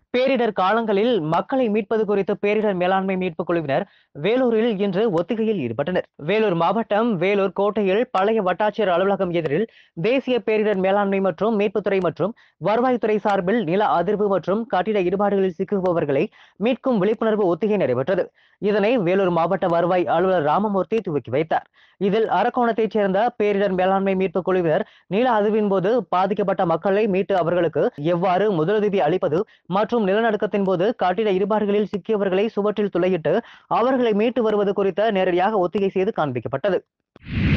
பேரிடர் காலங்களில் மக்களை மீட்பது குறித்து பேரிடர் மேலாண்மை மீட்பு குழுவினர் வேலூரில் இன்று ஒத்திகையில் ஈடுபட்டனர் வேலூர் மாவட்டம் வேலூர் கோட்டையில் பழைய வட்டாட்சியர் அலுவலகம் எதிரில் தேசிய பேரிடர் மேலாண்மை மற்றும் மீட்புத்துறை மற்றும் வருவாய்த்துறை சார்பில் நில அதிர்வு மற்றும் கட்டிட இடுபாடுகளில் சிக்குபவர்களை மீட்கும் விழிப்புணர்வு ஒத்திகை நடைபெற்றது இதனை வேலூர் மாவட்ட வருவாய் அலுவலர் ராமமூர்த்தி துவக்கி வைத்தார் இதில் அரக்கோணத்தைச் சேர்ந்த பேரிடர் மேலாண்மை மீட்பு குழுவினர் நில அதிர்வின் போது பாதிக்கப்பட்ட மக்களை மீட்டு அவர்களுக்கு எவ்வாறு முதலுதவி அளிப்பது மற்றும் நிலநடுக்கத்தின் போது கட்டிட இடுபாடுகளில் சிக்கியவர்களை சுவற்றில் துளையிட்டு அவர்களை மீட்டு வருவது குறித்த நேரடியாக ஒத்திகை செய்து காண்பிக்கப்பட்டது